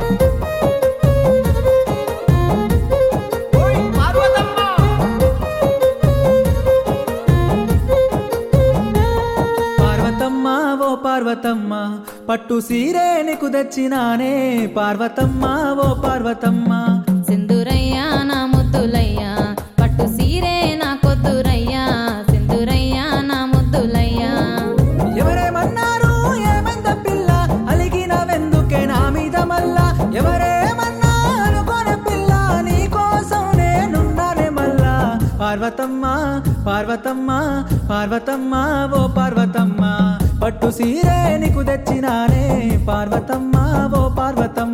ఓయ్ పార్వతమ్మ పార్వతమ్మ ఓ పార్వతమ్మ పట్టు సీరే నీకు తెచ్చినానే పార్వతమ్మ ఓ పార్వతమ్మ సింధురయ్యా నా ముద్దులయ్యా పట్టు సీరే నా కొద్దురయ్యా సింధురయ్యా నా ముద్దులయ్యా ఎవరేమన్నారు ఏమంద పిల్ల అలిగిన వెందుకే నా మీద మల్లా ఎవరేమన్నా అనుకోని పిల్ల నీ కోసం నేనున్నానే మల్లా పార్వతమ్మ పార్వతమ్మ పార్వతమ్మ ఓ పార్వతమ్మ పట్టు సీరే నీకు తెచ్చినానే పార్వతమ్మ ఓ పార్వతమ్మ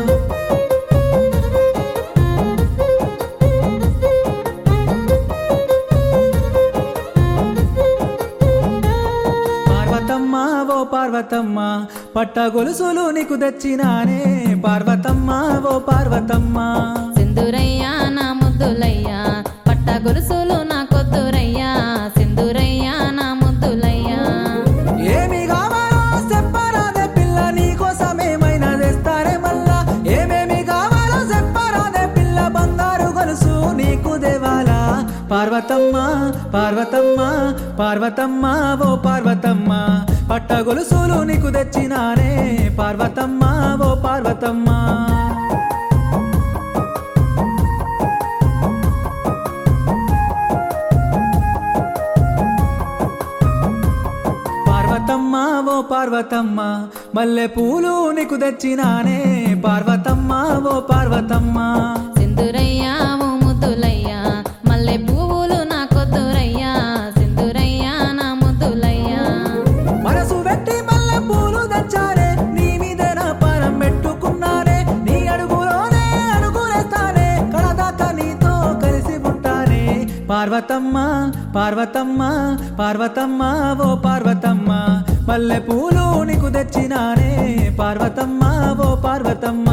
పార్వతమ్మ ఓ పార్వతమ్మ పట్ట గొలుసులు నీకు తెచ్చినానే పార్వతమ్మ ఓ పార్వతమ్మ సింధురయ్యా నా ముద్దులయ్యా పట్ట గొలుసులు నా కొద్దురయ్యా సింధురయ్యా నా ముద్దులయ్యా ఏమి కావాలో చెప్పరాదే పిల్ల నీకోసమేమైనా తెస్తారే మళ్ళా ఏమేమి కావాలో చెప్పరాదే పిల్ల బంగారు గొలుసు నీకు దేవాలా పార్వతమ్మ పార్వతమ్మ పార్వతమ్మ ఓ పార్వతమ్మ పట్ట గొలుసులు నీకు తెచ్చినానే పార్వతమ్మ ఓ పార్వతమ్మ పార్వతమ్మ ఓ పార్వతమ్మ మల్లె పూలు నీకు తెచ్చినానే పార్వతమ్మ ఓ పార్వతమ్మ సింధురయ్యా ఓ ముద్దులయ్యా మల్లె పువ్వులు నా కొద్దురయ్యా సింధురయ్యా నా ముద్దులయ్యా మనసు పెట్టి మల్లె పూలు తెచ్చానే నీ మీద నా పానం పెట్టుకున్నానే నీ అడుగులోనే అడుగులేస్తానే కడదాకా నీతో కలిసి ఉంటానే పార్వతమ్మ పార్వతమ్మ పార్వతమ్మ ఓ పార్వతమ్మ మల్లె పూలు నీకు తెచ్చినానే పార్వతమ్మ ఓ పార్వతమ్మ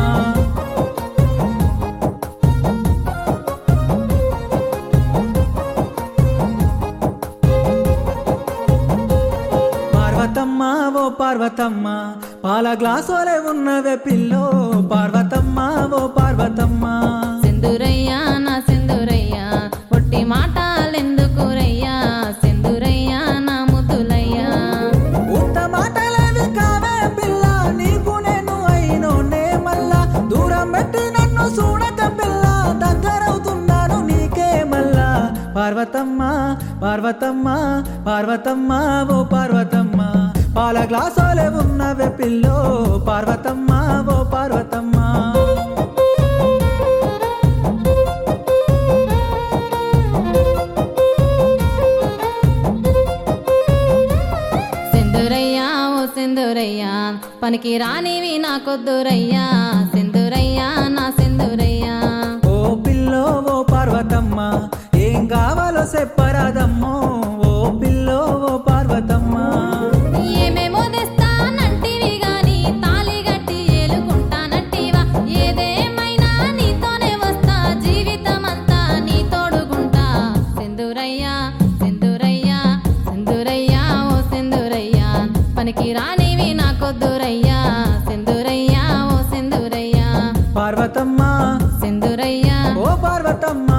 పార్వతమ్మ ఓ పార్వతమ్మ పాల గ్లాసులే ఉన్నవే పిల్లో పార్వతమ్మ ఓ పార్వతమ్మ సింధురయ్యా నా సింధురయ్యా పొట్టి మాటలెందుకురయ్యా సింధురయ్యా నా ముద్దులయ్యా ఉత్త మాటలేవి కావే పిల్ల నీకు నేను అయినోనే మళ్ళా దూరం పెట్టి నన్ను చూడక పిల్ల దగ్గరవుతున్నాను నీకే మళ్ళా పార్వతమ్మ పార్వతమ్మ పార్వతమ్మ ఓ పార్వతమ్మ పాల గ్లాసులే ఉన్నవే పిల్లో పార్వతమ్మ ఓ పార్వతమ్మ సింధురయ్యా ఓ సింధురయ్యా పనికి రానివి నా కొద్దురయ్యా సింధురయ్యా నా సింధురయ్యా ఓ పిల్లో ఓ పార్వతమ్మ ఏం కావాలో చెప్పరాదమ్మో ఓ పిల్లో ఓ పార్వతమ్మ ఏమేమో తెస్తానంటివి గాని తాళి గట్టి ఏలుకుంటానంటివా ఏదేమైనా నీతోనే వస్తా జీవితమంతా నీ తోడుగుంటా సింధురయ్యా సింధురయ్యా సింధురయ్యా ఓ సింధురయ్యా పనికి రానివి నా కొద్దురయ్యా సింధురయ్యా ఓ సింధురయ్యా పార్వతమ్మ సింధురయ్యా ఓ పార్వతమ్మ